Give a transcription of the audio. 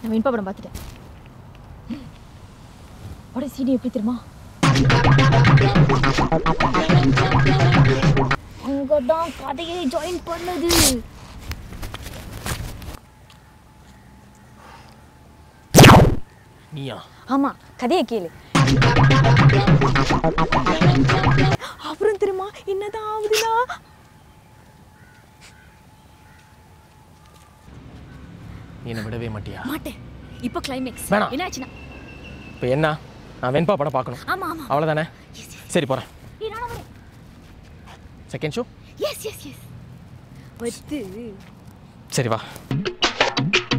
நான் வெண்பா படம் பார்த்துட்டேன் படம் சீடி எப்படி தெரியுமா அங்கதான் கதையை ஜாயின் பண்ணது நீயா ஆமா கதையை கேளு அப்புறம் தெரியுமா என்னதான் ஆகுதுன்னா நீ என்னை விடவே மாட்டியா மாட்டேன் இப்போ கிளைமேக்ஸ் வேணாம். என்னாச்சுன்னா இப்போ என்ன நான் வெண்பா படம் பார்க்கணும் ஆமா ஆமா அவ்வளோதானே சரி போகிறேன் ஏய், நானும் வரேன். Second show yes yes yes வந்து சரி வா